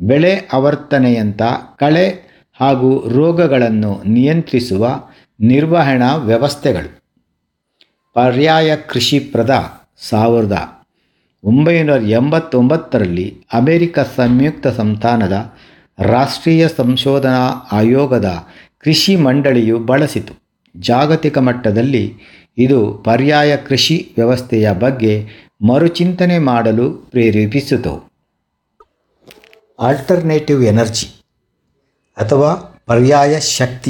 ಬೆಳೆ ಆವರ್ತನೆಯಂಥ ಕಳೆ ಹಾಗೂ ರೋಗಗಳನ್ನು ನಿಯಂತ್ರಿಸುವ ನಿರ್ವಹಣಾ ವ್ಯವಸ್ಥೆಗಳು ಪರ್ಯಾಯ ಕೃಷಿ ಪ್ರದ ಸಾವಿರದ ಒಂಬೈನೂರ ಎಂಬತ್ತೊಂಬತ್ತರಲ್ಲಿ ಅಮೆರಿಕ ಸಂಯುಕ್ತ ಸಂಸ್ಥಾನದ ರಾಷ್ಟ್ರೀಯ ಸಂಶೋಧನಾ ಆಯೋಗದ ಕೃಷಿ ಮಂಡಳಿಯು ಬಳಸಿತು ಜಾಗತಿಕ ಮಟ್ಟದಲ್ಲಿ ಇದು ಪರ್ಯಾಯ ಕೃಷಿ ವ್ಯವಸ್ಥೆಯ ಬಗ್ಗೆ ಮರುಚಿಂತನೆ ಮಾಡಲು ಪ್ರೇರೇಪಿಸಿತು ಆಲ್ಟರ್ನೇಟಿವ್ ಎನರ್ಜಿ ಅಥವಾ ಪರ್ಯಾಯ ಶಕ್ತಿ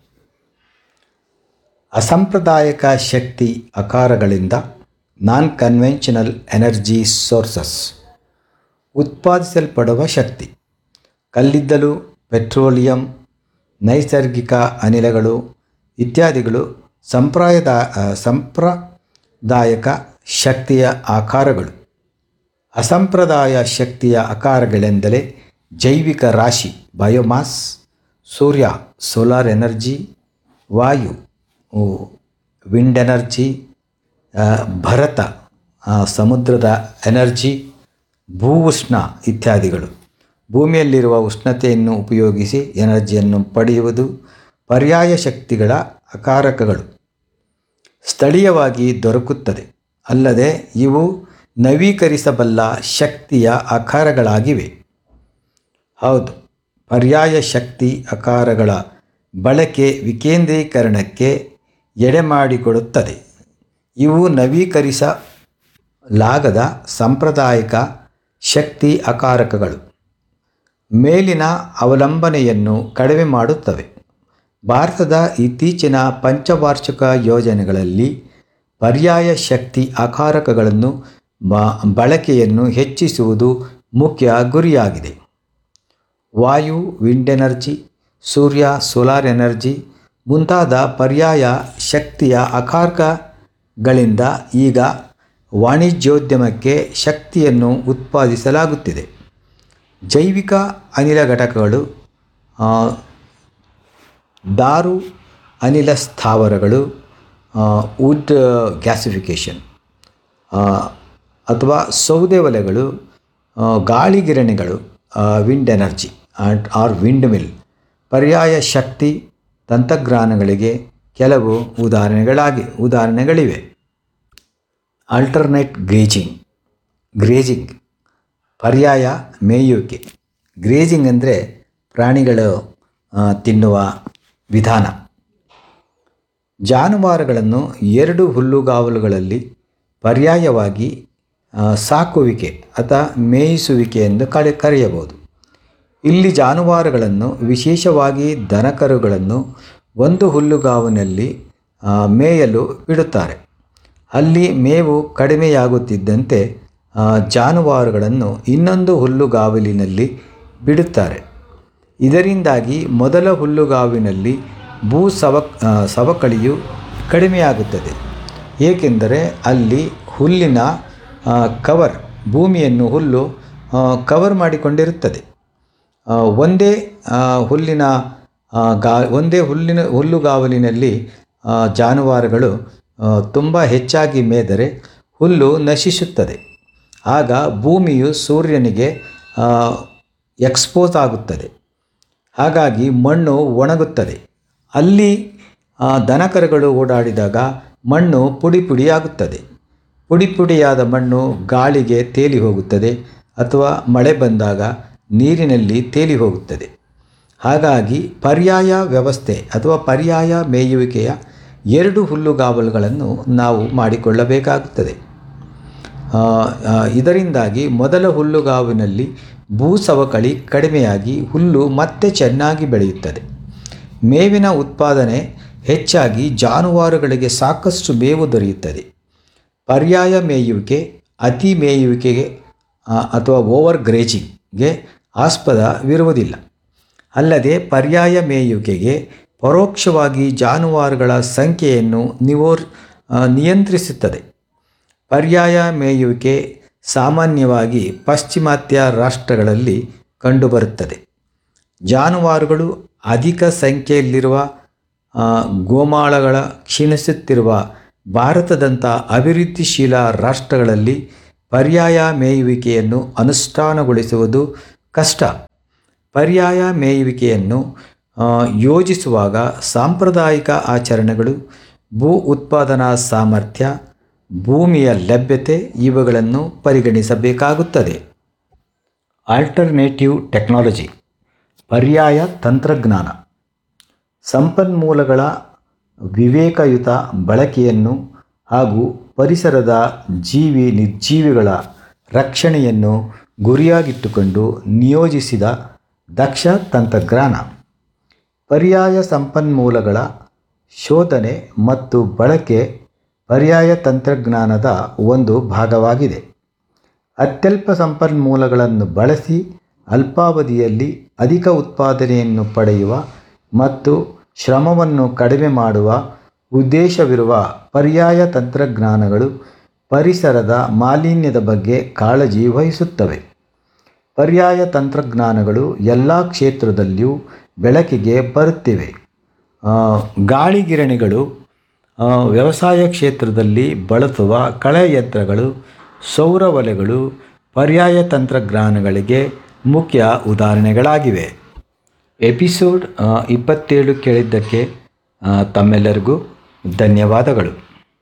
ಅಸಾಂಪ್ರದಾಯಿಕ ಶಕ್ತಿ ಆಕಾರಗಳಿಂದ ನಾನ್ ಕನ್ವೆನ್ಷನಲ್ ಎನರ್ಜಿ ಸೋರ್ಸಸ್ ಉತ್ಪಾದಿಸಲ್ಪಡುವ ಶಕ್ತಿ ಕಲ್ಲಿದ್ದಲು ಪೆಟ್ರೋಲಿಯಂ ನೈಸರ್ಗಿಕ ಅನಿಲಗಳು ಇತ್ಯಾದಿಗಳು ಸಂಪ್ರದಾಯ ಸಂಪ್ರದಾಯಕ ಶಕ್ತಿಯ ಆಕಾರಗಳು ಅಸಂಪ್ರದಾಯ ಶಕ್ತಿಯ ಆಕಾರಗಳೆಂದರೆ ಜೈವಿಕ ರಾಶಿ ಬಯೋಮಾಸ್ ಸೂರ್ಯ ಸೋಲಾರ್ ಎನರ್ಜಿ ವಾಯು ವಿಂಡ್ ಎನರ್ಜಿ ಭರತ ಸಮುದ್ರದ ಎನರ್ಜಿ ಭೂ ಉಷ್ಣ ಇತ್ಯಾದಿಗಳು ಭೂಮಿಯಲ್ಲಿರುವ ಉಷ್ಣತೆಯನ್ನು ಉಪಯೋಗಿಸಿ ಎನರ್ಜಿಯನ್ನು ಪಡೆಯುವುದು ಪರ್ಯಾಯ ಶಕ್ತಿಗಳ ಆಕಾರಕಗಳು ಸ್ಥಳೀಯವಾಗಿ ದೊರಕುತ್ತದೆ ಅಲ್ಲದೆ ಇವು ನವೀಕರಿಸಬಲ್ಲ ಶಕ್ತಿಯ ಆಕಾರಗಳಾಗಿವೆ ಹೌದು ಪರ್ಯಾಯ ಶಕ್ತಿ ಆಕಾರಗಳ ಬಳಕೆ ವಿಕೇಂದ್ರೀಕರಣಕ್ಕೆ ಎಡೆಮಾಡಿಕೊಡುತ್ತದೆ ಇವು ನವೀಕರಿಸಲಾಗದ ಸಾಂಪ್ರದಾಯಿಕ ಶಕ್ತಿ ಆಕಾರಕಗಳು ಮೇಲಿನ ಅವಲಂಬನೆಯನ್ನು ಕಡಿಮೆ ಮಾಡುತ್ತವೆ ಭಾರತದ ಇತ್ತೀಚಿನ ಪಂಚವಾರ್ಷಿಕ ಯೋಜನೆಗಳಲ್ಲಿ ಪರ್ಯಾಯ ಶಕ್ತಿ ಆಕಾರಕಗಳನ್ನು ಬಳಕೆಯನ್ನು ಹೆಚ್ಚಿಸುವುದು ಮುಖ್ಯ ಗುರಿಯಾಗಿದೆ ವಾಯು ವಿಂಡ್ ಎನರ್ಜಿ ಸೂರ್ಯ ಸೋಲಾರ್ ಎನರ್ಜಿ ಮುಂತಾದ ಪರ್ಯಾಯ ಶಕ್ತಿಯ ಆಕಾರಕಗಳಿಂದ ಈಗ ವಾಣಿಜ್ಯೋದ್ಯಮಕ್ಕೆ ಶಕ್ತಿಯನ್ನು ಉತ್ಪಾದಿಸಲಾಗುತ್ತಿದೆ ಜೈವಿಕ ಅನಿಲ ಘಟಕಗಳು ದಾರು ಅನಿಲ ಸ್ಥಾವರಗಳು ವುಡ್ ಗ್ಯಾಸಿಫಿಕೇಷನ್ ಅಥವಾ ಸೌದೆ ಒಲೆಗಳು ಗಾಳಿಗಿರಣಿಗಳು wind energy or windmill ಪರ್ಯಾಯ ಶಕ್ತಿ ತಂತ್ರಜ್ಞಾನಗಳಿಗೆ ಕೆಲವು ಉದಾಹರಣೆಗಳಾಗಿ ಉದಾಹರಣೆಗಳಿವೆ ಆಲ್ಟರ್ನೇಟ್ ಗ್ರೇಜಿಂಗ್ ಗ್ರೇಜಿಂಗ್ ಪರ್ಯಾಯ ಮೇಯುವಿಕೆ ಗ್ರೇಜಿಂಗ್ ಅಂದರೆ ಪ್ರಾಣಿಗಳು ತಿನ್ನುವ ವಿಧಾನ ಜಾನುವಾರುಗಳನ್ನು ಎರಡು ಹುಲ್ಲುಗಾವಲುಗಳಲ್ಲಿ ಪರ್ಯಾಯವಾಗಿ ಸಾಕುವಿಕೆ ಅಥವಾ ಮೇಯಿಸುವಿಕೆ ಎಂದು ಕರೆ ಕರೆಯಬಹುದು ಇಲ್ಲಿ ಜಾನುವಾರುಗಳನ್ನು ವಿಶೇಷವಾಗಿ ದನಕರುಗಳನ್ನು ಒಂದು ಹುಲ್ಲುಗಾವಲಿನಲ್ಲಿ ಮೇಯಲು ಬಿಡುತ್ತಾರೆ ಅಲ್ಲಿ ಮೇವು ಕಡಿಮೆಯಾಗುತ್ತಿದ್ದಂತೆ ಜಾನುವಾರುಗಳನ್ನು ಇನ್ನೊಂದು ಹುಲ್ಲುಗಾವಲಿನಲ್ಲಿ ಬಿಡುತ್ತಾರೆ ಇದರಿಂದಾಗಿ ಮೊದಲ ಹುಲ್ಲುಗಾವಿನಲ್ಲಿ ಭೂ ಸವ ಸವಕಳಿಯು ಕಡಿಮೆಯಾಗುತ್ತದೆ ಏಕೆಂದರೆ ಅಲ್ಲಿ ಹುಲ್ಲಿನ ಕವರ್ ಭೂಮಿಯನ್ನು ಹುಲ್ಲು ಕವರ್ ಮಾಡಿಕೊಂಡಿರುತ್ತದೆ ಒಂದೇ ಹುಲ್ಲಿನ ಗಾ ಒಂದೇ ಹುಲ್ಲಿನ ಹುಲ್ಲುಗಾವಲಿನಲ್ಲಿ ಜಾನುವಾರುಗಳು ತುಂಬ ಹೆಚ್ಚಾಗಿ ಮೇದರೆ ಹುಲ್ಲು ನಶಿಸುತ್ತದೆ ಆಗ ಭೂಮಿಯು ಸೂರ್ಯನಿಗೆ ಎಕ್ಸ್ಪೋಸ್ ಆಗುತ್ತದೆ ಹಾಗಾಗಿ ಮಣ್ಣು ಒಣಗುತ್ತದೆ ಅಲ್ಲಿ ದನಕರುಗಳು ಓಡಾಡಿದಾಗ ಮಣ್ಣು ಪುಡಿ ಪುಡಿಯಾಗುತ್ತದೆ ಪುಡಿ ಪುಡಿಯಾದ ಮಣ್ಣು ಗಾಳಿಗೆ ತೇಲಿ ಹೋಗುತ್ತದೆ ಅಥವಾ ಮಳೆ ಬಂದಾಗ ನೀರಿನಲ್ಲಿ ತೇಲಿ ಹೋಗುತ್ತದೆ ಹಾಗಾಗಿ ಪರ್ಯಾಯ ವ್ಯವಸ್ಥೆ ಅಥವಾ ಪರ್ಯಾಯ ಮೇಯುವಿಕೆಯ ಎರಡು ಹುಲ್ಲುಗಾವಲುಗಳನ್ನು ನಾವು ಮಾಡಿಕೊಳ್ಳಬೇಕಾಗುತ್ತದೆ ಇದರಿಂದಾಗಿ ಮೊದಲ ಹುಲ್ಲುಗಾವಿನಲ್ಲಿ ಭೂ ಸವಕಳಿ ಕಡಿಮೆಯಾಗಿ ಹುಲ್ಲು ಮತ್ತೆ ಚೆನ್ನಾಗಿ ಬೆಳೆಯುತ್ತದೆ ಮೇವಿನ ಉತ್ಪಾದನೆ ಹೆಚ್ಚಾಗಿ ಜಾನುವಾರುಗಳಿಗೆ ಸಾಕಷ್ಟು ಮೇವು ದೊರೆಯುತ್ತದೆ ಪರ್ಯಾಯ ಮೇಯುವಿಕೆ ಅತಿ ಮೇಯುವಿಕೆಗೆ ಅಥವಾ ಓವರ್ ಗ್ರೇಜಿಂಗ್ಗೆ ಆಸ್ಪದವಿರುವುದಿಲ್ಲ ಅಲ್ಲದೆ ಪರ್ಯಾಯ ಮೇಯುವಿಕೆಗೆ ಪರೋಕ್ಷವಾಗಿ ಜಾನುವಾರುಗಳ ಸಂಖ್ಯೆಯನ್ನು ನಿವೋರ್ ನಿಯಂತ್ರಿಸುತ್ತದೆ ಪರ್ಯಾಯ ಮೇಯುವಿಕೆ ಸಾಮಾನ್ಯವಾಗಿ ಪಾಶ್ಚಿಮಾತ್ಯ ರಾಷ್ಟ್ರಗಳಲ್ಲಿ ಕಂಡುಬರುತ್ತದೆ ಜಾನುವಾರುಗಳು ಅಧಿಕ ಸಂಖ್ಯೆಯಲ್ಲಿರುವ ಗೋಮಾಳಗಳ ಕ್ಷೀಣಿಸುತ್ತಿರುವ ಭಾರತದಂಥ ಅಭಿವೃದ್ಧಿಶೀಲ ರಾಷ್ಟ್ರಗಳಲ್ಲಿ ಪರ್ಯಾಯ ಮೇಯುವಿಕೆಯನ್ನು ಅನುಷ್ಠಾನಗೊಳಿಸುವುದು ಕಷ್ಟ ಪರ್ಯಾಯ ಮೇಯುವಿಕೆಯನ್ನು ಆ, ಯೋಜಿಸುವಾಗ ಸಾಂಪ್ರದಾಯಿಕ ಆಚರಣೆಗಳು ಭೂ ಉತ್ಪಾದನಾ ಸಾಮರ್ಥ್ಯ ಭೂಮಿಯ ಲಭ್ಯತೆ ಇವುಗಳನ್ನು ಪರಿಗಣಿಸಬೇಕಾಗುತ್ತದೆ ಆಲ್ಟರ್ನೇಟಿವ್ ಟೆಕ್ನಾಲಜಿ ಪರ್ಯಾಯ ತಂತ್ರಜ್ಞಾನ ಸಂಪನ್ಮೂಲಗಳ ವಿವೇಕಯುತ ಬಳಕೆಯನ್ನು ಹಾಗೂ ಪರಿಸರದ ಜೀವಿ ನಿರ್ಜೀವಿಗಳ ರಕ್ಷಣೆಯನ್ನು ಗುರಿಯಾಗಿಟ್ಟುಕೊಂಡು ನಿಯೋಜಿಸಿದ ದಕ್ಷ ತಂತ್ರಜ್ಞಾನ ಪರ್ಯಾಯ ಸಂಪನ್ಮೂಲಗಳ ಶೋಧನೆ ಮತ್ತು ಬಳಕೆ ಪರ್ಯಾಯ ತಂತ್ರಜ್ಞಾನದ ಒಂದು ಭಾಗವಾಗಿದೆ ಅತ್ಯಲ್ಪ ಸಂಪನ್ಮೂಲಗಳನ್ನು ಬಳಸಿ ಅಲ್ಪಾವಧಿಯಲ್ಲಿ ಅಧಿಕ ಉತ್ಪಾದನೆಯನ್ನು ಪಡೆಯುವ ಮತ್ತು ಶ್ರಮವನ್ನು ಕಡಿಮೆ ಮಾಡುವ ಉದ್ದೇಶವಿರುವ ಪರ್ಯಾಯ ತಂತ್ರಜ್ಞಾನಗಳು ಪರಿಸರದ ಮಾಲಿನ್ಯದ ಬಗ್ಗೆ ಕಾಳಜಿ ವಹಿಸುತ್ತವೆ ಪರ್ಯಾಯ ತಂತ್ರಜ್ಞಾನಗಳು ಎಲ್ಲ ಕ್ಷೇತ್ರದಲ್ಲಿಯೂ ಬೆಳಕಿಗೆ ಬರುತ್ತಿವೆ ಆ, ಗಾಳಿಗಿರಣಿಗಳು ಆ, ವ್ಯವಸಾಯ ಕ್ಷೇತ್ರದಲ್ಲಿ ಬಳಸುವ ಕಳೆ ಯಂತ್ರಗಳು ಸೌರ ಒಲೆಗಳು ಪರ್ಯಾಯ ತಂತ್ರಜ್ಞಾನಗಳಿಗೆ ಮುಖ್ಯ ಉದಾಹರಣೆಗಳಾಗಿವೆ ಎಪಿಸೋಡ್ ಆ, ಇಪ್ಪತ್ತೇಳು ಕೇಳಿದ್ದಕ್ಕೆ ಆ, ತಮ್ಮೆಲ್ಲರಿಗೂ ಧನ್ಯವಾದಗಳು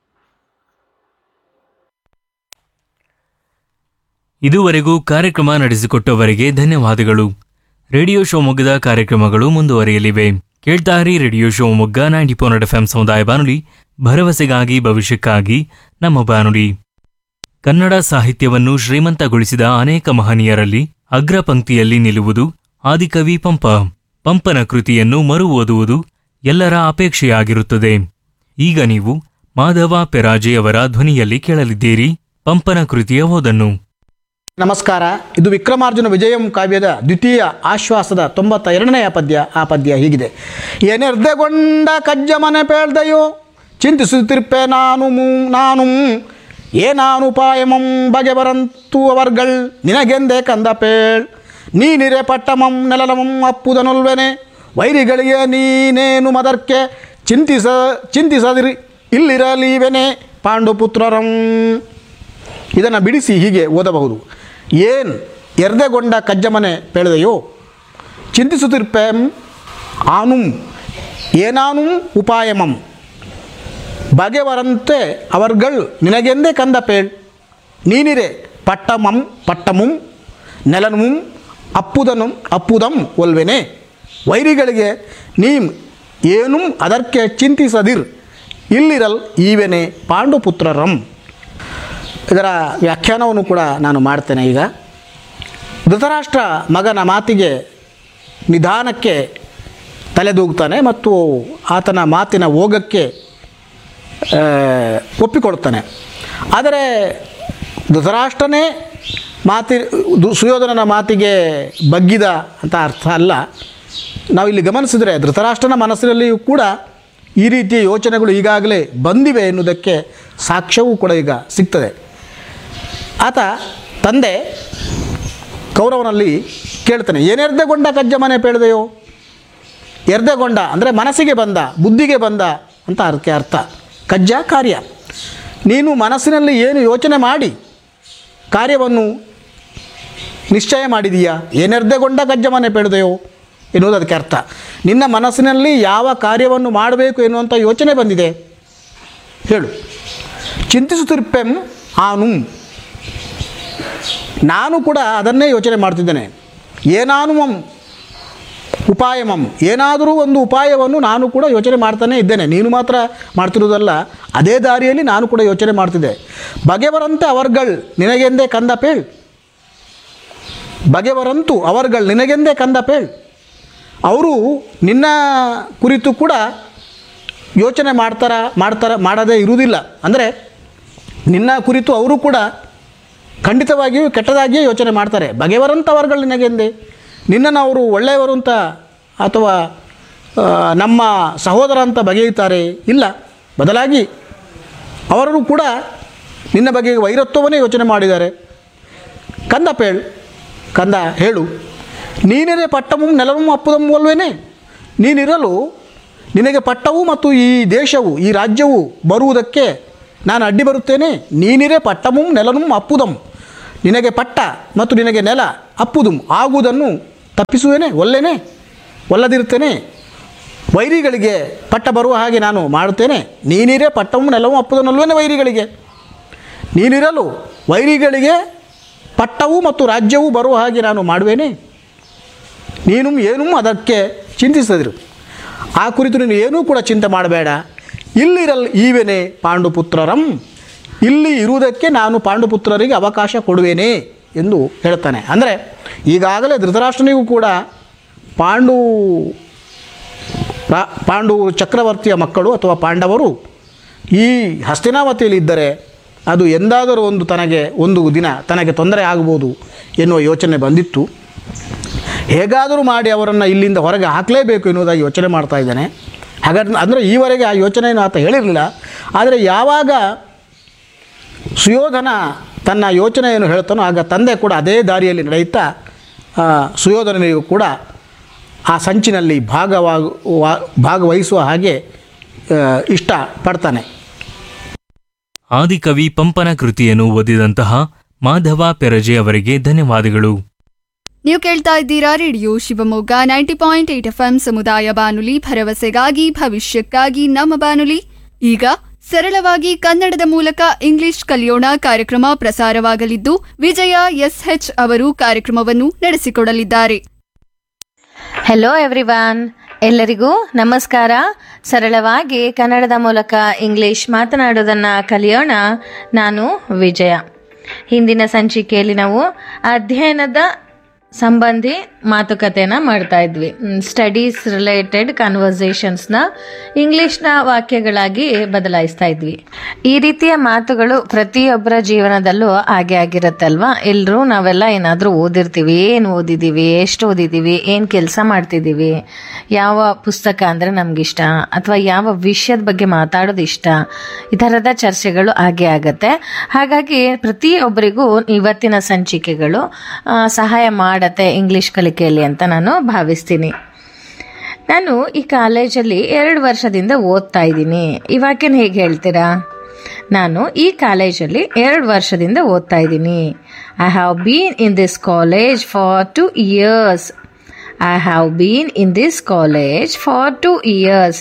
ಇದುವರೆಗೂ ಕಾರ್ಯಕ್ರಮ ನಡೆಸಿಕೊಟ್ಟವರಿಗೆ ಧನ್ಯವಾದಗಳು ರೇಡಿಯೋ ಶಿವಮೊಗ್ಗದ ಕಾರ್ಯಕ್ರಮಗಳು ಮುಂದುವರಿಯಲಿವೆ ಕೇಳ್ತಾರಿ radio Shivamogga ninety four F M ಸಮುದಾಯ ಬಾನುಲಿ ಭರವಸೆಗಾಗಿ ಭವಿಷ್ಯಕ್ಕಾಗಿ ನಮ್ಮ ಬಾನುಲಿ ಕನ್ನಡ ಸಾಹಿತ್ಯವನ್ನು ಶ್ರೀಮಂತಗೊಳಿಸಿದ ಅನೇಕ ಮಹನೀಯರಲ್ಲಿ ಅಗ್ರ ಪಂಕ್ತಿಯಲ್ಲಿ ನಿಲ್ಲುವುದು ಆದಿಕವಿ ಪಂಪ ಪಂಪನ ಕೃತಿಯನ್ನು ಮರು ಓದುವುದು ಎಲ್ಲರ ಅಪೇಕ್ಷೆಯಾಗಿರುತ್ತದೆ ಈಗ ನೀವು ಮಾಧವ ಪೆರಾಜೆಯವರ ಧ್ವನಿಯಲ್ಲಿ ಕೇಳಲಿದ್ದೀರಿ ಪಂಪನ ಕೃತಿಯ ಓದನ್ನು ನಮಸ್ಕಾರ ಇದು ವಿಕ್ರಮಾರ್ಜುನ ವಿಜಯಂ ಕಾವ್ಯದ ದ್ವಿತೀಯ ಆಶ್ವಾಸದ ತೊಂಬತ್ತ ಎರಡನೆಯ ಪದ್ಯ ಆ ಪದ್ಯ ಹೀಗಿದೆ ಏನೆರ್ದೆಗೊಂಡ ಕಜ್ಜ ಮನೆ ಪೇಳ್ದೆಯೋ ಚಿಂತಿಸುತ್ತಿರ್ಪೆ ನಾನು ಮು- ನಾನು ಏನಾನುಪಾಯಮಂ ಬಗೆ ಬರಂತು ಅವರ್ಗಳ್ ನಿನಗೆಂದೇ ಕಂದ ಪೇಳ್ ನೀನಿರೆ ಪಟ್ಟಮಂ ನೆಲಲಮಂ ಅಪ್ಪುದನೊಲ್ವೆನೆ ವೈರಿಗಳಿಗೆ ನೀನೇನು ಮದರ್ಕೆ ಚಿಂತಿಸ ಚಿಂತಿಸದಿರಿ ಇಲ್ಲಿರಲೀವೆನೆ ಪಾಂಡುಪುತ್ರರಂ ಇದನ್ನು ಬಿಡಿಸಿ ಹೀಗೆ ಓದಬಹುದು ಏನ್ ಎರ್ದೆಗೊಂಡ ಕಜ್ಜಮನೆ ಪೇಳಿದೆಯೋ ಚಿಂತಿಸುತ್ತಿರ್ಪೆಂ ಆನುಂ ಏನಾನುಂ ಉಪಾಯಮಂ ಬಗೆವರಂತೆ ಅವರ್ಗಳ್ ನಿನಗೆಂದೇ ಕಂದ ಪೇಳ್ ನೀನಿರೆ ಪಟ್ಟಮಂ ಪಟ್ಟಮುಂ ನೆಲನುಂ ಅಪ್ಪುದನು ಅಪ್ಪುದಂ ಒಲ್ವೆನೆ ವೈರಿಗಳಿಗೆ ನೀಂ ಏನೂ ಅದಕ್ಕೆ ಚಿಂತಿಸದಿರ್ ಇಲ್ಲಿರಲ್ ಈವೆನೆ ಪಾಂಡುಪುತ್ರರಂ ಇದರ ವ್ಯಾಖ್ಯಾನವನ್ನು ಕೂಡ ನಾನು ಮಾಡ್ತೇನೆ ಈಗ ಧೃತರಾಷ್ಟ್ರ ಮಗನ ಮಾತಿಗೆ ನಿಧಾನಕ್ಕೆ ತಲೆದೂಗ್ತಾನೆ ಮತ್ತು ಆತನ ಮಾತಿನ ಓಗಕ್ಕೆ ಆ, ಒಪ್ಪಿಕೊಳ್ತಾನೆ ಆದರೆ ಧೃತರಾಷ್ಟ್ರನೇ ಮಾತಿ ದು- ಸುಯೋಧನನ ಮಾತಿಗೆ ಬಗ್ಗಿದ ಅಂತ ಅರ್ಥ ಅಲ್ಲ ನಾವಿಲ್ಲಿ ಗಮನಿಸಿದರೆ ಧೃತರಾಷ್ಟ್ರನ ಮನಸ್ಸಿನಲ್ಲಿಯೂ ಕೂಡ ಈ ರೀತಿಯ ಯೋಚನೆಗಳು ಈಗಾಗಲೇ ಬಂದಿವೆ ಎನ್ನುವುದಕ್ಕೆ ಸಾಕ್ಷ್ಯವೂ ಕೂಡ ಈಗ ಸಿಗ್ತದೆ ಆತ ತಂದೆ ಕೌರವನಲ್ಲಿ ಕೇಳ್ತಾನೆ ಏನೆರ್ದೆಗೊಂಡ ಕಜ್ಜ ಮನೆ ಪೇಳ್ದೆಯೋ ಎರ್ದೆಗೊಂಡ ಅಂದರೆ ಮನಸ್ಸಿಗೆ ಬಂದ ಬುದ್ಧಿಗೆ ಬಂದ ಅಂತ ಅದಕ್ಕೆ ಅರ್ಥ ಕಜ್ಜ ಕಾರ್ಯ ನೀನು ಮನಸ್ಸಿನಲ್ಲಿ ಏನು ಯೋಚನೆ ಮಾಡಿ ಕಾರ್ಯವನ್ನು ನಿಶ್ಚಯ ಮಾಡಿದೀಯಾ ಏನೆರ್ದೆಗೊಂಡ ಕಜ್ಜ ಮನೆ ಪೇಳ್ದೆಯೋ ಎನ್ನುವುದು ಅದಕ್ಕೆ ಅರ್ಥ ನಿನ್ನ ಮನಸ್ಸಿನಲ್ಲಿ ಯಾವ ಕಾರ್ಯವನ್ನು ಮಾಡಬೇಕು ಎನ್ನುವಂಥ ಯೋಚನೆ ಬಂದಿದೆ ಹೇಳು ಚಿಂತಿಸುತ್ತಿರ್ಪೆಂ ಆನು ನಾನು ಕೂಡ ಅದನ್ನೇ ಯೋಚನೆ ಮಾಡ್ತಿದ್ದೇನೆ ಏನಾನುಮಂ ಉಪಾಯಮಂ ಏನಾದರೂ ಒಂದು ಉಪಾಯವನ್ನು ನಾನು ಕೂಡ ಯೋಚನೆ ಮಾಡ್ತಾನೆ ಇದ್ದೇನೆ ನೀನು ಮಾತ್ರ ಮಾಡ್ತಿರುವುದಲ್ಲ ಅದೇ ದಾರಿಯಲ್ಲಿ ನಾನು ಕೂಡ ಯೋಚನೆ ಮಾಡ್ತಿದ್ದೆ ಬಗೆವರಂತೆ ಅವರ್ಗಳ್ ನಿನಗೆಂದೇ ಕಂದ ಪೇಳ್ ಬಗೆವರಂತು ಅವರ್ಗಳ್ ನಿನಗೆಂದೇ ಕಂದ ಪೇಳ್ ಅವರು ನಿನ್ನ ಕುರಿತು ಕೂಡ ಯೋಚನೆ ಮಾಡ್ತಾರ ಮಾಡ್ತಾರ ಮಾಡದೇ ಇರುವುದಿಲ್ಲ ಅಂದರೆ ನಿನ್ನ ಕುರಿತು ಅವರು ಕೂಡ ಖಂಡಿತವಾಗಿಯೂ ಕೆಟ್ಟದಾಗಿಯೇ ಯೋಚನೆ ಮಾಡ್ತಾರೆ ಬಗೆವರಂಥವರ್ಗಳು ನಿನಗೆಂದೆ ನಿನ್ನನ್ನು ಅವರು ಒಳ್ಳೆಯವರು ಅಂತ ಅಥವಾ ಆ, ನಮ್ಮ ಸಹೋದರ ಅಂತ ಬಗೆಯುತ್ತಾರೆ ಇಲ್ಲ ಬದಲಾಗಿ ಅವರು ಕೂಡ ನಿನ್ನ ಬಗ್ಗೆ ವೈರತ್ವವನ್ನೇ ಯೋಚನೆ ಮಾಡಿದ್ದಾರೆ ಕಂದ ಪೇಳು ಕಂದ ಹೇಳು ನೀನಿರೆ ಪಟ್ಟಮು ನೆಲವು ಅಪ್ಪುದಂ ಅಲ್ವೇನೆ ನೀನಿರಲು ನಿನಗೆ ಪಟ್ಟವು ಮತ್ತು ಈ ದೇಶವು ಈ ರಾಜ್ಯವು ಬರುವುದಕ್ಕೆ ನಾನು ಅಡ್ಡಿ ಬರುತ್ತೇನೆ ನೀನಿರೆ ಪಟ್ಟಮು ನೆಲನು ಅಪ್ಪುದಂ ನಿನಗೆ ಪಟ್ಟ ಮತ್ತು ನಿನಗೆ ನೆಲ ಅಪ್ಪುದುಂ ಆಗುವುದನ್ನು ತಪ್ಪಿಸುವೇನೆ ಒಲ್ಲೆನೆ ಒಲ್ಲದಿರ್ತೇನೆ ವೈರಿಗಳಿಗೆ ಪಟ್ಟ ಬರುವ ಹಾಗೆ ನಾನು ಮಾಡುತ್ತೇನೆ ನೀನಿರೇ ಪಟ್ಟವು ನೆಲವು ಅಪ್ಪದನಲ್ವೇನೆ ವೈರಿಗಳಿಗೆ ನೀನಿರಲು ವೈರಿಗಳಿಗೆ ಪಟ್ಟವು ಮತ್ತು ರಾಜ್ಯವೂ ಬರುವ ಹಾಗೆ ನಾನು ಮಾಡುವೇನೆ ನೀನು ಏನೂ ಅದಕ್ಕೆ ಚಿಂತಿಸದಿರು ಆ ಕುರಿತು ನೀನು ಏನೂ ಕೂಡ ಚಿಂತೆ ಮಾಡಬೇಡ ಇಲ್ಲಿರಲ್ ಈವೆನೆ ಪಾಂಡುಪುತ್ರರಂ ಇಲ್ಲಿ ಇರುವುದಕ್ಕೆ ನಾನು ಪಾಂಡುಪುತ್ರರಿಗೆ ಅವಕಾಶ ಕೊಡುವೇನೆ ಎಂದು ಹೇಳ್ತಾನೆ ಅಂದರೆ ಈಗಾಗಲೇ ಧೃತರಾಷ್ಟ್ರನಿಗೂ ಕೂಡ ಪಾಂಡು ರಾ- ಪಾಂಡು ಚಕ್ರವರ್ತಿಯ ಮಕ್ಕಳು ಅಥವಾ ಪಾಂಡವರು ಈ ಹಸ್ತಿನಾವತಿಯಲ್ಲಿದ್ದರೆ ಅದು ಎಂದಾದರೂ ಒಂದು ತನಗೆ ಒಂದು ದಿನ ತನಗೆ ತೊಂದರೆ ಆಗ್ಬೋದು ಎನ್ನುವ ಯೋಚನೆ ಬಂದಿತ್ತು ಹೇಗಾದರೂ ಮಾಡಿ ಅವರನ್ನು ಇಲ್ಲಿಂದ ಹೊರಗೆ ಹಾಕಲೇಬೇಕು ಎನ್ನುವುದಾಗಿ ಯೋಚನೆ ಮಾಡ್ತಾ ಇದ್ದಾನೆ ಹಾಗಾದ್ರೆ ಅಂದರೆ ಈವರೆಗೆ ಆ ಯೋಚನೆಯನ್ನು ಆತ ಹೇಳಿರಲಿಲ್ಲ ಆದರೆ ಯಾವಾಗ ಸುಯೋಧನ ತನ್ನ ಯೋಚನೆಯನ್ನು ಹೇಳ್ತಾನೋ ಆಗ ತಂದೆ ಕೂಡ ಅದೇ ದಾರಿಯಲ್ಲಿ ನಡೆಯುತ್ತಾ ಆ, ಸುಯೋಧನನಿಗೂ ಕೂಡ ಆ ಸಂಚಿನಲ್ಲಿ ಭಾಗವಾಗು ವಾ- ಭಾಗವಹಿಸುವ ಹಾಗೆ ಆ, ಇಷ್ಟ ಪಡ್ತಾನೆ ಆದಿಕವಿ ಪಂಪನ ಕೃತಿಯನ್ನು ಓದಿದಂತಹ ಮಾಧವ ಪೆರಜೆ ಅವರಿಗೆ ಧನ್ಯವಾದಗಳು ನೀವು ಕೇಳ್ತಾ ಇದ್ದೀರಾ radio Shivamogga ninety point eight F ಸಮುದಾಯ ಬಾನುಲಿ ಭರವಸೆಗಾಗಿ ಭವಿಷ್ಯಕ್ಕಾಗಿ ನಮ್ಮ ಬಾನುಲಿ ಈಗ ಸರಳವಾಗಿ ಕನ್ನಡದ ಮೂಲಕ ಇಂಗ್ಲಿಷ್ ಕಲಿಯೋಣ ಕಾರ್ಯಕ್ರಮ ಪ್ರಸಾರವಾಗಲಿದ್ದು ವಿಜಯ ಎಸ್ಎಚ್ ಅವರು ಕಾರ್ಯಕ್ರಮವನ್ನು ನಡೆಸಿಕೊಡಲಿದ್ದಾರೆ ಹೆಲೋ ಎವ್ರಿವಾನ್ ಎಲ್ಲರಿಗೂ ನಮಸ್ಕಾರ ಸರಳವಾಗಿ ಕನ್ನಡದ ಮೂಲಕ ಇಂಗ್ಲಿಷ್ ಮಾತನಾಡೋದನ್ನು ಕಲಿಯೋಣ ನಾನು ವಿಜಯ ಹಿಂದಿನ ಸಂಚಿಕೆಯಲ್ಲಿ ನಾವು ಅಧ್ಯಯನದ ಸಂಬಂಧಿ ಮಾತುಕತೆನ ಮಾಡ್ತಾ ಇದ್ವಿ ಸ್ಟಡೀಸ್ ರಿಲೇಟೆಡ್ ಕನ್ವರ್ಸೇಷನ್ಸ್ನ ಇಂಗ್ಲಿಷ್ನ ವಾಕ್ಯಗಳಾಗಿ ಬದಲಾಯಿಸ್ತಾ ಇದ್ವಿ ಈ ರೀತಿಯ ಮಾತುಗಳು ಪ್ರತಿಯೊಬ್ಬರ ಜೀವನದಲ್ಲೂ ಹಾಗೆ ಆಗಿರುತ್ತಲ್ವಾ ಎಲ್ಲರೂ ನಾವೆಲ್ಲ ಏನಾದರೂ ಓದಿರ್ತೀವಿ ಏನು ಓದಿದ್ದೀವಿ ಎಷ್ಟು ಓದಿದ್ದೀವಿ ಏನು ಕೆಲಸ ಮಾಡ್ತಿದ್ದೀವಿ ಯಾವ ಪುಸ್ತಕ ಅಂದರೆ ನಮಗಿಷ್ಟ ಅಥವಾ ಯಾವ ವಿಷಯದ ಬಗ್ಗೆ ಮಾತಾಡೋದು ಇಷ್ಟ ಈ ಥರದ ಚರ್ಚೆಗಳು ಹಾಗೆ ಆಗತ್ತೆ ಹಾಗಾಗಿ ಪ್ರತಿಯೊಬ್ಬರಿಗೂ ಇವತ್ತಿನ ಸಂಚಿಕೆಗಳು ಆ, ಸಹಾಯ ಮಾಡತ್ತೆ ಇಂಗ್ಲಿಷ್ ಕಲಿಕೆಯಲ್ಲಿ ಅಂತ ನಾನು ಭಾವಿಸ್ತೀನಿ ನಾನು ಈ ಕಾಲೇಜಲ್ಲಿ ಎರಡು ವರ್ಷದಿಂದ ಓದ್ತಾ ಇದ್ದೀನಿ ಇವಾಗೇನು ಹೇಗೆ ಹೇಳ್ತೀರಾ ನಾನು ಈ ಕಾಲೇಜಲ್ಲಿ ಎರಡು ವರ್ಷದಿಂದ ಓದ್ತಾ ಇದ್ದೀನಿ I have been in this college for two years I have been in this college for two years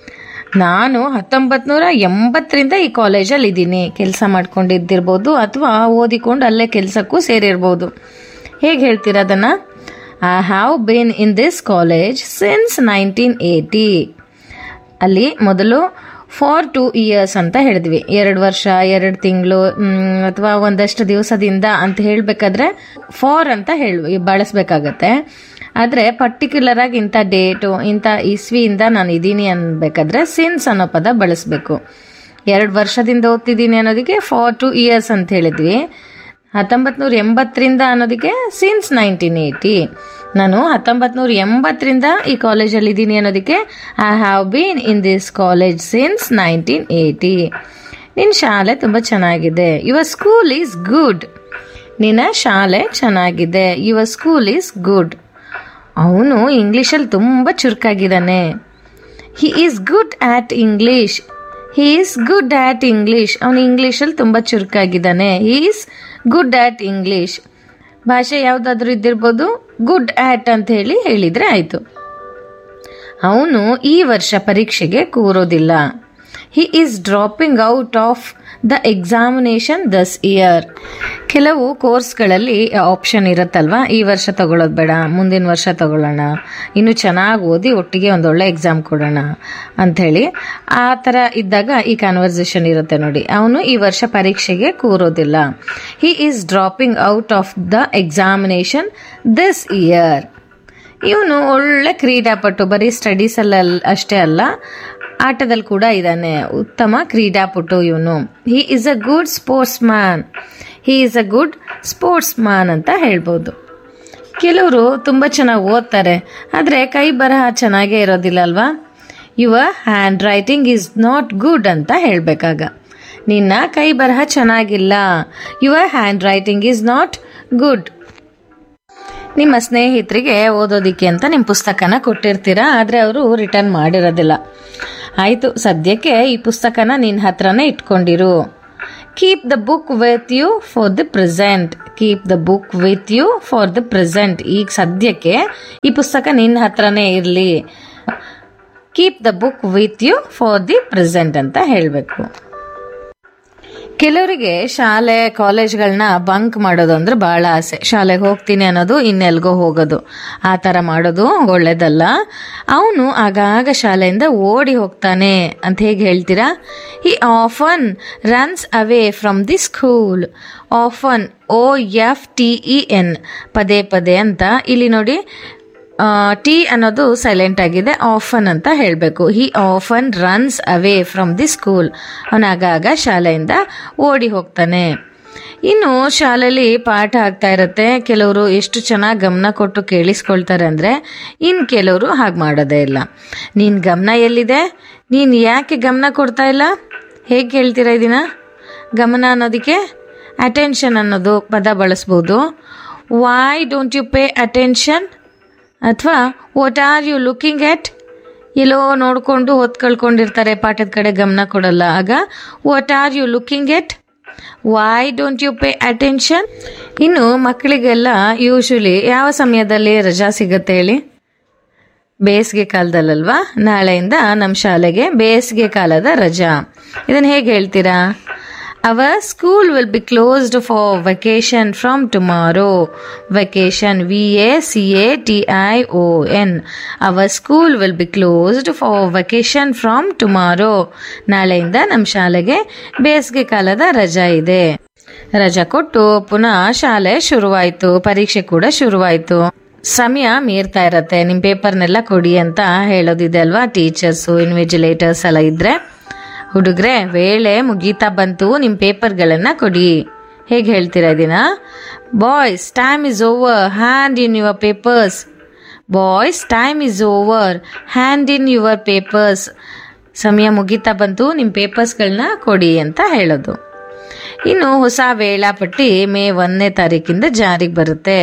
ನಾನು ಹತ್ತೊಂಬತ್ತು ನೂರ ಎಂಬತ್ತರಿಂದ ಈ ಕಾಲೇಜಲ್ಲಿ ಇದ್ದೀನಿ ಕೆಲಸ ಮಾಡ್ಕೊಂಡಿದ್ದಿರ್ಬೋದು ಅಥವಾ ಓದಿಕೊಂಡು ಅಲ್ಲೇ ಕೆಲಸಕ್ಕೂ ಸೇರಿರ್ಬೋದು ಹೇಗೆ ಹೇಳ್ತೀರ ಅದನ್ನು I have been in this college since nineteen eighty ಅಲ್ಲಿ ಮೊದಲು ಫಾರ್ ಟು ಇಯರ್ಸ್ ಅಂತ ಹೇಳಿದ್ವಿ ಎರಡು ವರ್ಷ ಎರಡು ತಿಂಗಳು ಅಥವಾ ಒಂದಷ್ಟು ದಿವಸದಿಂದ ಅಂತ ಹೇಳಬೇಕಾದ್ರೆ ಫಾರ್ ಅಂತ ಹೇಳಿ ಬಳಸ್ಬೇಕಾಗತ್ತೆ ಆದರೆ ಪರ್ಟಿಕ್ಯುಲರ್ ಆಗಿ ಇಂಥ ಡೇಟು ಇಂಥ ಇಸ್ವಿಯಿಂದ ನಾನು ಇದ್ದೀನಿ ಅನ್ಬೇಕಾದ್ರೆ ಸಿನ್ಸ್ ಅನ್ನೋ ಪದ ಬಳಸಬೇಕು ಎರಡು ವರ್ಷದಿಂದ ಓದ್ತಿದ್ದೀನಿ ಅನ್ನೋದಕ್ಕೆ ಫಾರ್ ಟು ಇಯರ್ಸ್ ಅಂತ ಹೇಳಿದ್ವಿ ಹತ್ತೊಂಬತ್ತು ನೂರ ಎಂಬತ್ತರಿಂದ ಅನ್ನೋದಕ್ಕೆ ಸಿನ್ಸ್ ನೈನ್ಟೀನ್ ಏಯ್ಟಿ ನಾನು ಹತ್ತೊಂಬತ್ತು ನೂರ ಎಂಬತ್ತರಿಂದ ಈ ಕಾಲೇಜಲ್ಲಿ ಇದ್ದೀನಿ ಅನ್ನೋದಕ್ಕೆ I have been in this college since nineteen eighty ನಿನ್ನ ಶಾಲೆ ತುಂಬ ಚೆನ್ನಾಗಿದೆ ಯುವರ್ ಸ್ಕೂಲ್ ಈಸ್ ಗುಡ್ ನಿನ್ನ ಶಾಲೆ ಚೆನ್ನಾಗಿದೆ ಯುವರ್ ಸ್ಕೂಲ್ ಈಸ್ ಗುಡ್ ಅವನು ಇಂಗ್ಲೀಷಲ್ಲಿ ತುಂಬ ಚುರುಕಾಗಿದ್ದಾನೆ he is good at English he is good at English ಅವನು ಇಂಗ್ಲೀಷಲ್ಲಿ ತುಂಬ ಚುರುಕಾಗಿದ್ದಾನೆ he is good at English ಭಾಷೆ ಯಾವುದಾದ್ರೂ ಇದ್ದಿರ್ಬೋದು ಗುಡ್ ಆಟ್ ಅಂತ ಹೇಳಿ ಹೇಳಿದರೆ ಆಯಿತು ಅವನು ಈ ವರ್ಷ ಪರೀಕ್ಷೆಗೆ ಕೂರೋದಿಲ್ಲ he is dropping out of the examination this year ಕೆಲವು ಕೋರ್ಸ್ಗಳಲ್ಲಿ ಆಪ್ಷನ್ ಇರುತ್ತಲ್ವಾ ಈ ವರ್ಷ ತಗೊಳ್ಳೋದು ಬೇಡ ಮುಂದಿನ ವರ್ಷ ತಗೊಳ್ಳೋಣ ಇನ್ನು ಚೆನ್ನಾಗಿ ಓದಿ ಒಟ್ಟಿಗೆ ಒಂದೊಳ್ಳೆ ಎಕ್ಸಾಮ್ ಕೊಡೋಣ ಅಂಥೇಳಿ ಆ ಥರ ಇದ್ದಾಗ ಈ ಕಾನ್ವರ್ಸೇಷನ್ ಇರುತ್ತೆ ನೋಡಿ ಅವನು ಈ ವರ್ಷ ಪರೀಕ್ಷೆಗೆ ಕೂರೋದಿಲ್ಲ he is dropping out of the examination this year ಇವನು ಒಳ್ಳೆ ಕ್ರೀಡಾಪಟು ಬರೀ ಸ್ಟಡೀಸಲ್ಲ ಅಷ್ಟೇ ಅಲ್ಲ ಆಟದಲ್ಲಿ ಕೂಡ ಇದ್ದಾನೆ ಉತ್ತಮ ಕ್ರೀಡಾಪಟು ಇವನು he is a good sportsman he is a good sportsman ಅಂತ ಹೇಳ್ಬೋದು ಕೆಲವರು ತುಂಬ ಚೆನ್ನಾಗಿ ಓದ್ತಾರೆ ಆದರೆ ಕೈ ಬರಹ ಚೆನ್ನಾಗೇ ಇರೋದಿಲ್ಲ ಅಲ್ವಾ your handwriting is not good ಅಂತ ಹೇಳಬೇಕಾಗ ನಿನ್ನ ಕೈ ಬರಹ ಚೆನ್ನಾಗಿಲ್ಲ your handwriting is not good ನಿಮ್ಮ ಸ್ನೇಹಿತರಿಗೆ ಓದೋದಿಕ್ಕೆ ಅಂತ ನಿಮ್ಮ ಪುಸ್ತಕನ ಕೊಟ್ಟಿರ್ತೀರಾ ಆದರೆ ಅವರು ರಿಟರ್ನ್ ಮಾಡಿರೋದಿಲ್ಲ ಆಯಿತು ಸದ್ಯಕ್ಕೆ ಈ ಪುಸ್ತಕನ ನಿನ್ನ ಹತ್ರನೇ ಇಟ್ಕೊಂಡಿರು keep the book with you for the present keep the book with you for the present ಈಗ ಸದ್ಯಕ್ಕೆ ಈ ಪುಸ್ತಕ ನಿನ್ನ ಹತ್ರನೇ ಇರಲಿ keep the book with you for the present ಅಂತ ಹೇಳಬೇಕು ಕೆಲವರಿಗೆ ಶಾಲೆ ಕಾಲೇಜ್ಗಳನ್ನ ಬಂಕ್ ಮಾಡೋದು ಅಂದ್ರೆ ಬಹಳ ಆಸೆ ಶಾಲೆಗೆ ಹೋಗ್ತೀನಿ ಅನ್ನೋದು ಇನ್ನೆಲ್ಗೋ ಹೋಗೋದು ಆ ಥರ ಮಾಡೋದು ಒಳ್ಳೇದಲ್ಲ ಅವನು ಆಗಾಗ ಶಾಲೆಯಿಂದ ಓಡಿ ಹೋಗ್ತಾನೆ ಅಂತ ಹೇಗೆ ಹೇಳ್ತೀರಾ ಈ often runs away from the school often O F T E N ಪದೇ ಪದೇ ಅಂತ ಇಲ್ಲಿ ನೋಡಿ ಟಿ ಅನ್ನೋದು ಸೈಲೆಂಟ್ ಆಗಿದೆ ಆಫನ್ ಅಂತ ಹೇಳಬೇಕು he often runs away from the school ಅವನಾಗಾಗ ಶಾಲೆಯಿಂದ ಓಡಿ ಹೋಗ್ತಾನೆ ಇನ್ನು ಶಾಲೆಯಲ್ಲಿ ಪಾಠ ಆಗ್ತಾ ಇರುತ್ತೆ ಕೆಲವರು ಎಷ್ಟು ಚೆನ್ನಾಗಿ ಗಮನ ಕೊಟ್ಟು ಕೇಳಿಸ್ಕೊಳ್ತಾರೆ ಅಂದರೆ ಇನ್ನು ಕೆಲವರು ಹಾಗೆ ಮಾಡೋದೇ ಇಲ್ಲ ನಿನ್ನ ಗಮನ ಎಲ್ಲಿದೆ ನೀನು ಯಾಕೆ ಗಮನ ಕೊಡ್ತಾ ಇಲ್ಲ ಹೇಗೆ ಕೇಳ್ತೀರಾ ಇದನ್ನ ಗಮನ ಅನ್ನೋದಕ್ಕೆ ಅಟೆನ್ಷನ್ ಅನ್ನೋದು ಪದ ಬಳಸ್ಬೋದು why don't you pay attention ಅಥವಾ what are you looking at ಎಲ್ಲೋ ನೋಡಿಕೊಂಡು ಹೊತ್ತು ಕಳ್ಕೊಂಡಿರ್ತಾರೆ ಪಾಠದ ಕಡೆ ಗಮನ ಕೊಡಲ್ಲ ಆಗ what are you looking at why don't you pay attention ಇನ್ನು ಮಕ್ಕಳಿಗೆಲ್ಲ ಯೂಶಲಿ ಯಾವ ಸಮಯದಲ್ಲಿ ರಜಾ ಸಿಗತ್ತೆ ಹೇಳಿ ಬೇಸಿಗೆ ಕಾಲದಲ್ಲಲ್ವಾ ನಾಳೆಯಿಂದ ನಮ್ಮ ಶಾಲೆಗೆ ಬೇಸಿಗೆ ಕಾಲದ ರಜಾ ಇದನ್ನು ಹೇಗೆ ಹೇಳ್ತೀರಾ our school will be closed for vacation from tomorrow vacation V A C A T I O N our school will be closed for vacation from tomorrow ನಾಳೆಯಿಂದ ನಮ್ಮ ಶಾಲೆಗೆ ಬೇಸಿಗೆ ಕಾಲದ ರಜಾ ಇದೆ ರಜಾ ಕೊಟ್ಟು ಪುನಃ ಶಾಲೆ ಶುರುವಾಯಿತು ಪರೀಕ್ಷೆ ಕೂಡ ಶುರುವಾಯಿತು ಸಮಯ ಮೀರ್ತಾ ಇರತ್ತೆ ನಿಮ್ಮ ಪೇಪರ್ನೆಲ್ಲ ಕೊಡಿ ಅಂತ ಹೇಳೋದಿದೆ ಅಲ್ವಾ ಟೀಚರ್ಸು ಇನ್ವಿಜಿಲೇಟರ್ಸ್ ಎಲ್ಲ ಇದ್ರೆ ಹುಡುಗ್ರೆ ವೇಳೆ ಮುಗೀತಾ ಬಂತು ನಿಮ್ಮ ಪೇಪರ್ಗಳನ್ನು ಕೊಡಿ ಹೇಗೆ ಹೇಳ್ತೀರಾ ಇದೀನ boys time is over hand in your papers boys time is over hand in your papers ಸಮಯ ಮುಗೀತಾ ಬಂತು ನಿಮ್ಮ ಪೇಪರ್ಸ್ಗಳನ್ನ ಕೊಡಿ ಅಂತ ಹೇಳೋದು ಇನ್ನು ಹೊಸ ವೇಳಾಪಟ್ಟಿ ಮೇ ಒಂದನೇ ತಾರೀಕಿಂದ ಜಾರಿಗೆ ಬರುತ್ತೆ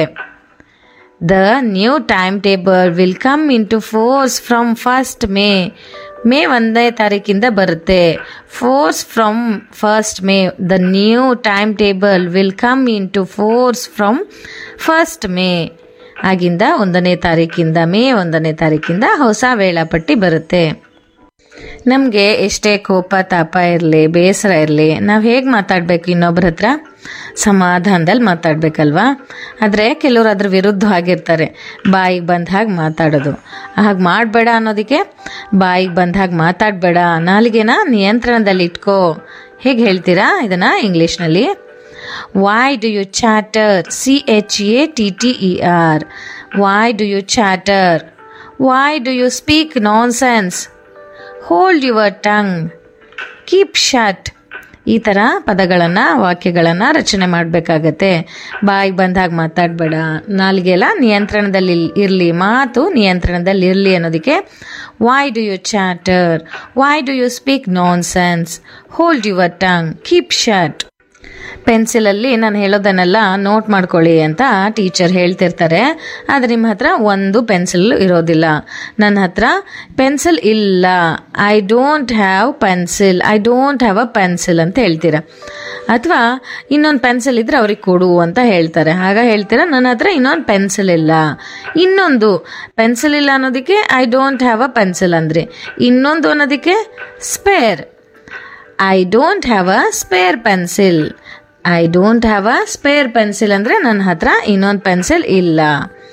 the new timetable will come into force from first May May ಒಂದನೇ ತಾರೀಕಿಂದ ಬರುತ್ತೆ force from first May the new timetable will come into force from first May ಆಗಿಂದ ಒಂದನೇ ತಾರೀಕಿಂದ ಮೇ ಒಂದನೇ ತಾರೀಕಿಂದ ಹೊಸ ವೇಳಾಪಟ್ಟಿ ಬರುತ್ತೆ ನಮಗೆ ಎಷ್ಟೇ ಕೋಪ ತಾಪ ಇರಲಿ ಬೇಸರ ಇರಲಿ ನಾವು ಹೇಗೆ ಮಾತಾಡಬೇಕು ಇನ್ನೊಬ್ಬರ ಹತ್ರ ಸಮಾಧಾನದಲ್ಲಿ ಮಾತಾಡಬೇಕಲ್ವಾ ಆದರೆ ಕೆಲವರು ಅದ್ರ ವಿರುದ್ಧವಾಗಿರ್ತಾರೆ ಬಾಯಿಗೆ ಬಂದ ಹಾಗೆ ಮಾತಾಡೋದು ಹಾಗೆ ಮಾಡಬೇಡ ಅನ್ನೋದಕ್ಕೆ ಬಾಯಿಗೆ ಬಂದ ಹಾಗೆ ಮಾತಾಡಬೇಡ ನಾಲಿಗೆನ ನಿಯಂತ್ರಣದಲ್ಲಿ ಇಟ್ಕೋ ಹೇಗೆ ಹೇಳ್ತೀರಾ ಇದನ್ನು ಇಂಗ್ಲೀಷ್ನಲ್ಲಿ why do you chatter C H A T T E R why do you chatter why do you speak nonsense hold your tongue keep shut ಈ ಥರ ಪದಗಳನ್ನು ವಾಕ್ಯಗಳನ್ನು ರಚನೆ ಮಾಡಬೇಕಾಗತ್ತೆ ಬಾಯಿಗೆ ಬಂದಾಗ ಮಾತಾಡಬೇಡ ನಾಲಿಗೆಲ್ಲ ನಿಯಂತ್ರಣದಲ್ಲಿ ಇರಲಿ ಮಾತು ನಿಯಂತ್ರಣದಲ್ಲಿ ಇರಲಿ ಅನ್ನೋದಕ್ಕೆ why do you chatter why do you speak nonsense hold your tongue keep shut ಪೆನ್ಸಿಲಲ್ಲಿ ನಾನು ಹೇಳೋದನ್ನೆಲ್ಲ ನೋಟ್ ಮಾಡ್ಕೊಳ್ಳಿ ಅಂತ ಟೀಚರ್ ಹೇಳ್ತಿರ್ತಾರೆ ಆದರೆ ನಿಮ್ಮ ಹತ್ರ ಒಂದು ಪೆನ್ಸಿಲ್ ಇರೋದಿಲ್ಲ ನನ್ನ ಹತ್ರ ಪೆನ್ಸಿಲ್ ಇಲ್ಲ I don't have pencil I don't have a pencil ಅಂತ ಹೇಳ್ತೀರಾ ಅಥವಾ ಇನ್ನೊಂದು ಪೆನ್ಸಿಲ್ ಇದ್ರೆ ಅವ್ರಿಗೆ ಕೊಡು ಅಂತ ಹೇಳ್ತಾರೆ ಆಗ ಹೇಳ್ತೀರಾ ನನ್ನ ಹತ್ರ ಇನ್ನೊಂದು ಪೆನ್ಸಿಲ್ ಇಲ್ಲ ಇನ್ನೊಂದು ಪೆನ್ಸಿಲ್ ಇಲ್ಲ ಅನ್ನೋದಕ್ಕೆ I don't have a pencil ಅಂದ್ರಿ ಇನ್ನೊಂದು ಅನ್ನೋದಕ್ಕೆ spare I don't have a spare pencil I don't have a spare pencil ಅಂದರೆ ನನ್ನ ಹತ್ರ ಇನ್ನೊಂದು ಪೆನ್ಸಿಲ್ ಇಲ್ಲ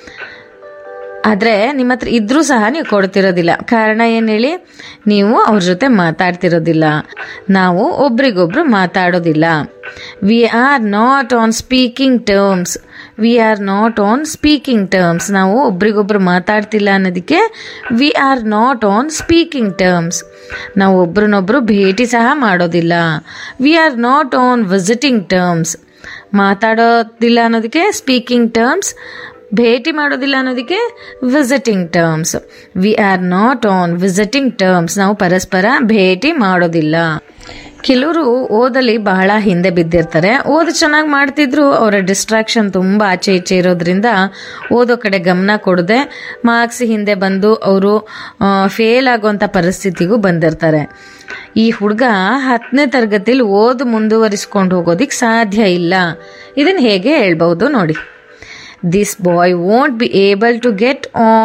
ಆದರೆ ನಿಮ್ಮ ಹತ್ರ ಇದ್ರೂ ಸಹ ನೀವು ಕೊಡ್ತಿರೋದಿಲ್ಲ ಕಾರಣ ಏನು ಹೇಳಿ ನೀವು ಅವ್ರ ಜೊತೆ ಮಾತಾಡ್ತಿರೋದಿಲ್ಲ ನಾವು ಒಬ್ರಿಗೊಬ್ರು ಮಾತಾಡೋದಿಲ್ಲ we are not on speaking terms we are not on speaking terms ನಾವು ಒಬ್ರಿಗೊಬ್ರು ಮಾತಾಡ್ತಿಲ್ಲ ಅನ್ನೋದಕ್ಕೆ we are not on speaking terms ನಾವು ಒಬ್ರನ್ನೊಬ್ರು ಭೇಟಿ ಸಹ ಮಾಡೋದಿಲ್ಲ we are not on visiting terms ಮಾತಾಡೋದಿಲ್ಲ ಅನ್ನೋದಕ್ಕೆ ಸ್ಪೀಕಿಂಗ್ ಟರ್ಮ್ಸ್ ಭೇಟಿ ಮಾಡೋದಿಲ್ಲ ಅನ್ನೋದಕ್ಕೆ visiting terms we are not on visiting terms ನಾವು ಪರಸ್ಪರ ಭೇಟಿ ಮಾಡೋದಿಲ್ಲ ಕೆಲವರು ಓದಲ್ಲಿ ಬಹಳ ಹಿಂದೆ ಬಿದ್ದಿರ್ತಾರೆ ಓದು ಚೆನ್ನಾಗಿ ಮಾಡ್ತಿದ್ರು ಅವರ ಡಿಸ್ಟ್ರಾಕ್ಷನ್ ತುಂಬ ಆಚೆ ಈಚೆ ಇರೋದ್ರಿಂದ ಓದೋ ಕಡೆ ಗಮನ ಕೊಡದೆ ಮಾರ್ಕ್ಸ್ ಹಿಂದೆ ಬಂದು ಅವರು ಫೇಲ್ ಆಗುವಂಥ ಪರಿಸ್ಥಿತಿಗೂ ಬಂದಿರ್ತಾರೆ ಈ ಹುಡುಗ ಹತ್ತನೇ ತರಗತಿಲಿ ಓದು ಮುಂದುವರಿಸ್ಕೊಂಡು ಹೋಗೋದಿಕ್ಕೆ ಸಾಧ್ಯ ಇಲ್ಲ ಇದನ್ನು ಹೇಗೆ ಹೇಳ್ಬಹುದು ನೋಡಿ this boy won't be able to get on